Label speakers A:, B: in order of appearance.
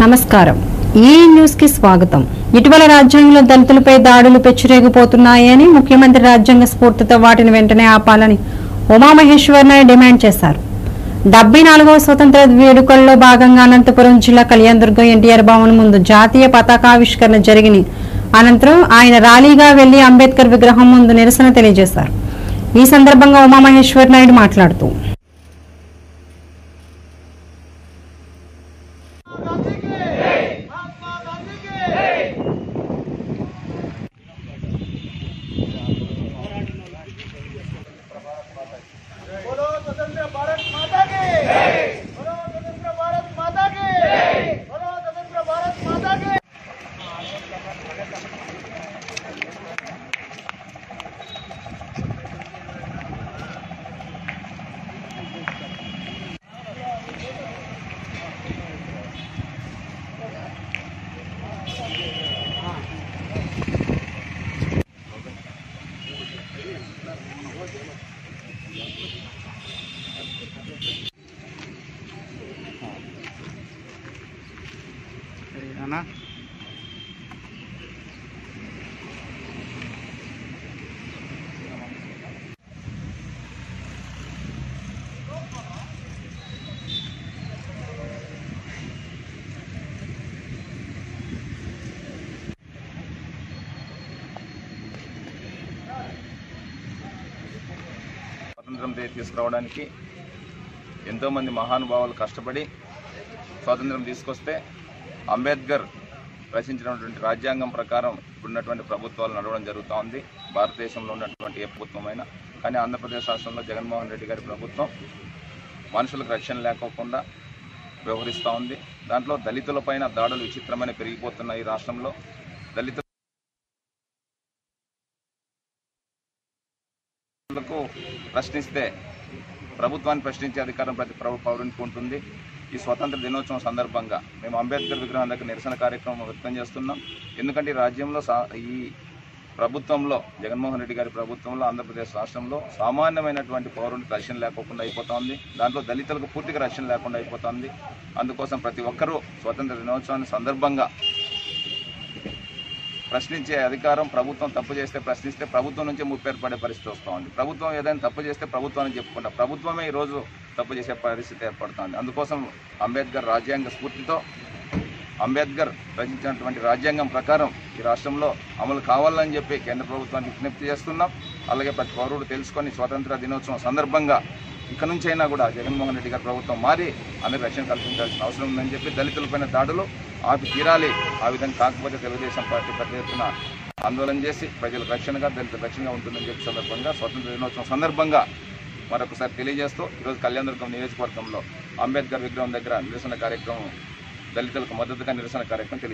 A: నమస్కారం ఈ న్యూస్ కి స్వాగతం ఇటీవల రాజ్యాంగంలో దళితులపై దాడులు పెచ్చురేగిపోతున్నాయని ముఖ్యమంత్రి రాజ్యాంగ స్ఫూర్తితో వాటిని వెంటనే ఆపాలని ఉమామహేశ్వర్ నాయుడు డిమాండ్ చేశారు డెబ్బై నాలుగవ స్వతంత్ర వేడుకల్లో భాగంగా అనంతపురం జిల్లా కళ్యాణదుర్గం ఎన్టీఆర్ భవన్ ముందు జాతీయ పతాకావిష్కరణ జరిగిన అనంతరం ఆయన ర్యాలీగా వెళ్లి అంబేద్కర్ విగ్రహం ముందు నిరసన తెలియజేశారు ఈ సందర్భంగా ఉమామహేశ్వర్ నాయుడు మాట్లాడుతూ
B: महात्मा गांधी के बोलो स्वतंत्र भारत माता के बोलो स्वतंत्र भारत माता के बोलो स्वतंत्र भारत माता के
C: అన్నా
D: స్వాతంత్రం తే- తీసుకురావడానికి ఎంతోమంది మహానుభావులు కష్టపడి స్వాతంత్రం తీసుకొస్తే అంబేద్కర్ రచించినటువంటి రాజ్యాంగం ప్రకారం ఇప్పుడున్నటువంటి ప్రభుత్వాలు నడవడం జరుగుతూ ఉంది భారతదేశంలో ఉన్నటువంటి ఏ ప్రభుత్వమైనా కానీ ఆంధ్రప్రదేశ్ రాష్ట్రంలో జగన్మోహన్ రెడ్డి గారి ప్రభుత్వం మనుషులకు రక్షణ లేకోకుండా వ్యవహరిస్తూ ఉంది దాంట్లో దళితులపైన దాడులు విచిత్రమైన పెరిగిపోతున్నాయి ఈ రాష్ట్రంలో దళిత లకు ప్రశ్నిస్తే ప్రభుత్వాన్ని ప్రశ్నించే అధికారం ప్రతి ప్రభు పౌరునికి ఉంటుంది ఈ స్వతంత్ర దినోత్సవం సందర్భంగా మేము అంబేద్కర్ విగ్రహం దగ్గర నిరసన కార్యక్రమం వ్యక్తం చేస్తున్నాం ఎందుకంటే ఈ రాజ్యంలో సా- ఈ ప్రభుత్వంలో జగన్మోహన్ రెడ్డి గారి ప్రభుత్వంలో ఆంధ్రప్రదేశ్ రాష్ట్రంలో సామాన్యమైనటువంటి పౌరునికి రక్షణ లేకోకుండా అయిపోతుంది దాంట్లో దళితులకు పూర్తిగా రక్షణ లేకుండా అయిపోతుంది అందుకోసం ప్రతి ఒక్కరూ స్వతంత్ర దినోత్సవాన్ని సందర్భంగా ప్రశ్నించే అధికారం ప్రభుత్వం తప్పు చేస్తే ప్రశ్నిస్తే ప్రభుత్వం నుంచి ముప్పు ఏర్పడే పరిస్థితి వస్తూ ఉంది ప్రభుత్వం ఏదైనా తప్పు చేస్తే ప్రభుత్వాన్ని చెప్పుకుంటా ప్రభుత్వమే ఈరోజు తప్పు చేసే పరిస్థితి ఏర్పడుతుంది అందుకోసం అంబేద్కర్ రాజ్యాంగ స్ఫూర్తితో అంబేద్కర్ రచించినటువంటి రాజ్యాంగం ప్రకారం ఈ రాష్ట్రంలో అమలు కావాలని చెప్పి కేంద్ర ప్రభుత్వానికి విజ్ఞప్తి చేస్తున్నాం అలాగే ప్రతి పౌరుడు తెలుసుకొని స్వాతంత్ర దినోత్సవం సందర్భంగా ఇక నుంచైనా కూడా జగన్మోహన్ రెడ్డి గారి ప్రభుత్వం మారి అందరికి రక్షణ కల్పించాల్సిన అవసరం ఉందని చెప్పి దళితులపైన దాడులు ఆపి తీరాలి ఆ విధంగా కాకపోతే తెలుగుదేశం పార్టీ పెద్ద ఎత్తున ఆందోళన చేసి ప్రజలకు రక్షణగా దళిత రక్షణగా ఉంటుందని చెప్పి సందర్భంగా స్వాతంత్ర దినోత్సవం సందర్భంగా మరొకసారి తెలియజేస్తూ ఈరోజు కళ్యాణదుర్గం నియోజకవర్గంలో అంబేద్కర్ విగ్రహం దగ్గర నిరసన కార్యక్రమం దళితులకు మద్దతుగా నిరసన కార్యక్రమం తెలియ